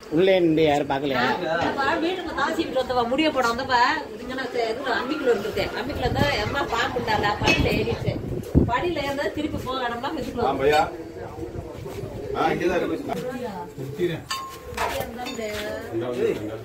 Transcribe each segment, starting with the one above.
உள்ளே இருந்து யாரும் பார்க்கலையா அப்பா வீட்டுக்கு தாசி வீட்டுல வந்தவா முடிய போட வந்தப்ப இங்க நான் சே- இதுல அம்மிக்குள்ள இருந்துட்டேன் அம்மிக்குள்ள இருந்தா அம்மா பாக்குண்டால படியில ஏறிச்சு படியில இருந்தா திருப்பி போக இடம்னா இதுக்குள்ள ஆ பையா ஆ இங்கதான் இருக்கு இந்தா வந்து, இந்தா.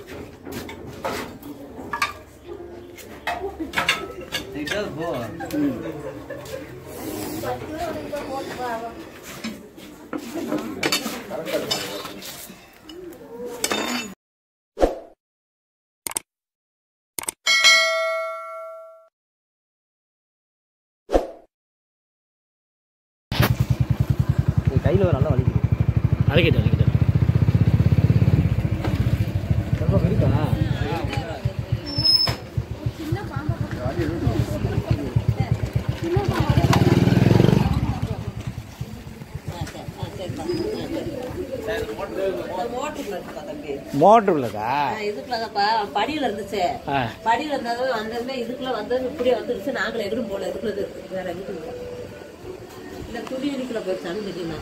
கையில் ஒரு நல்லா வலிக்குது அழைக்கிட்டு அழைக்கிட்டு ரொம்ப இருக்கா மோட்டர்ல இருக்குப்பா தம்பி மோட்டர் உள்ளதா ஆ, இதுக்குள்ளதாப்பா படியில இருந்துச்சு ஆ படியில இருந்தது வந்ததுமே இதுக்குள்ள வந்தது இப்படியே வந்துருச்சு நாங்களும் எகிரும் போல இதுக்குள்ள இருக்கு வேற எங்கிட்டு இல்லை. இல்ல துணி இடிக்கல போயிடுச்சான்னு தெரியல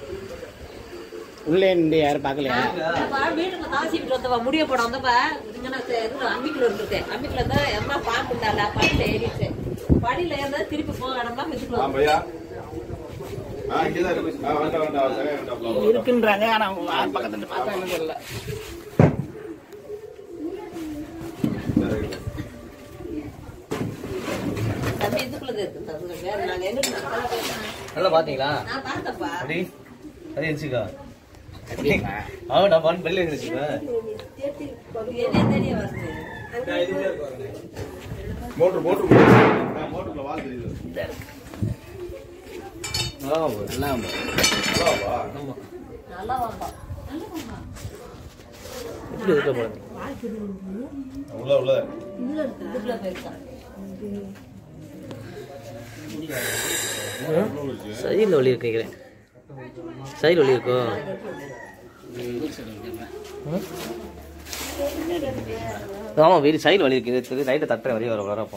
உள்ளே இருந்து யாரும் பார்க்கலையா அப்பா வீட்டுக்கு தாசி வீட்டுல வந்தவா முடிய போட வந்தப்ப இங்க நான் சே- இதுல அம்மிக்குள்ள இருந்துட்டேன் அம்மிக்குள்ள இருந்தா அம்மா பாக்குண்டால படியில ஏறிச்சு படியில இருந்தா திருப்பி போக இடம்னா ஆ இதுக்குள்ள பையா ஆ இங்கதான் இருக்கு ஆ வேண்டாம் வேண்டாம் சரியா வேண்டாம் இருக்குன்றாங்க ஆனா அவங்க யார் பக்கத்துல இருந்து பார்த்தா எனக்கு தெரியல தம்பி இதுக்குள்ள இருக்கு தம்பி. வேற நாங்க எங்கிட்டு நான் போல போயிட்டேன். நல்லா பார்த்தீங்களா நான் பார்த்தப்பா அடி அது எரிச்சுக்கா அவன் நான் பண்ணி வெளில வச்சுக்கேன் என்ன தெரிய வருது மோட்டர் மோட்டர் ஆ, மோட்டர்ல வால் தெரியுது எல்லாம் அவ்வளவா? நல்லா வாப்பா இப்படி இருக்க போகிறேன் உள்ள உள்ள இதுக்குள்ள போயிருக்கான் சைடில் வலி இருக்கு கேட்குறேன் சைடில் வலி இருக்கோ ஆமாம் வெறி சைடில் வலி இருக்கு இது லைட்டை தட்டுறேன் வலி வர வரப்போ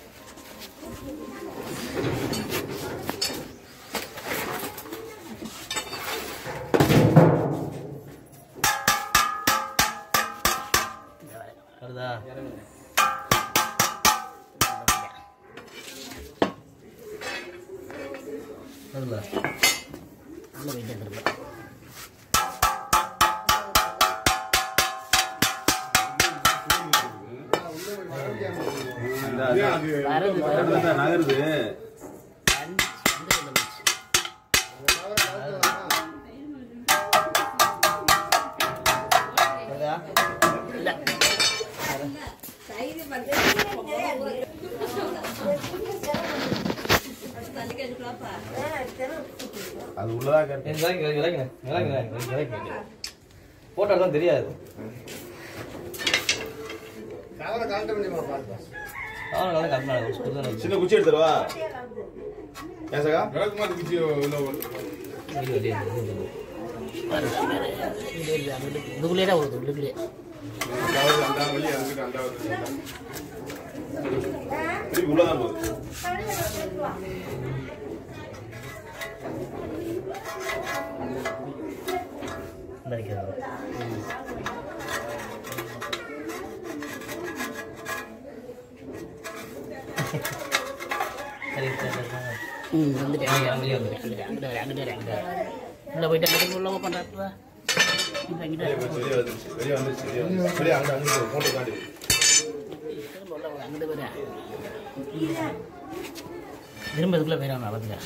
வருதா வருதா உள்ள போயிட்டு திரும்ப நகருது வருதா அது உள்ளதான் கேட்டேன் எனக்கு விளக்கு விளக்குங்க விளக்குங்க விளக்கு விளக்கு போட்டாலும் தெரியாது அவன் நல்லா கட்டினாங்க சுடுதானே சின்ன குச்சி எடுத்துருவா ஏன் சகா வெளியே வெளியே வெளியே. இதுக்குள்ளே தான் வருது உள்ளுக்குள்ளே திருப்பி உள்ளதான் போகுது இந்த நிற்கிறது சரி சரி சரி ம் வந்துட்டேன் வெளியே வெளியே வந்துடு அங்கிட்ட வரேன் அங்கிட்ட வரேன் அங்கிட்ட வரேன் உள்ள போயிட்டு அங்கிட்ட உள்ள பண்ணுறப்ப இங்கிட்ட வெளியே வந்துருச்சு, வெளியே வந்துருச்சு வெளியே வந்துருச்சு வெளியே வந்துருச்சு வெளியே அங்கே அங்கே மோட்டர் தாண்டி திரும்ப உள்ள போய் அங்கிட்ட வரேன் திரும்ப இதுக்குள்ளே போயிடாம நடந்துங்க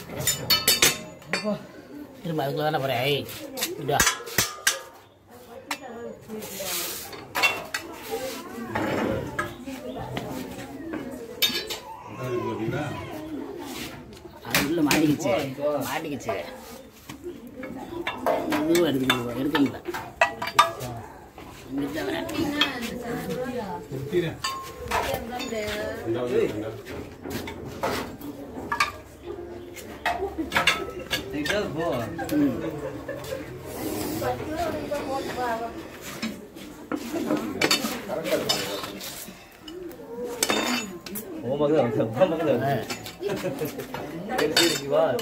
திரும்ப அதுக்குள்ள தானே போகிறேன் ஐய் இதா அது உள்ள மாட்டிக்கிச்சு மாட்டிக்கிச்சு இதுவும் எடுத்துக்கணும் எடுக்க முடியல இங்கிட்ட வரேன் இந்தா வந்து, இந்தா. போ ம் உன் பக்கம் தான் வந்து உன் பக்கம் தான் வந்து சரி சரி இங்க வா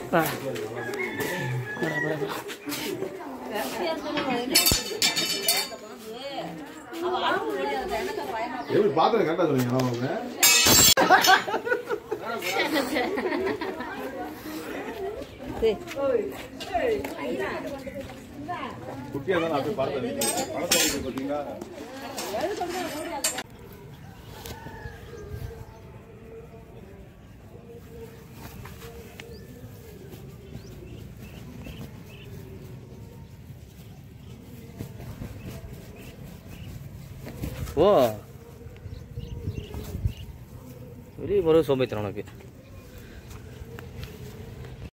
வா. வாடா, வாடா, வாடா. எப்படி பார்த்தது கரெக்டா சொன்னீங்க அவங்க குட்டியா தான் அப்படியே பார்த்தது பணத்தை பார்த்தீங்களா ஓ வெளியே போகிறது சோம்பேத்தனம் உனக்கு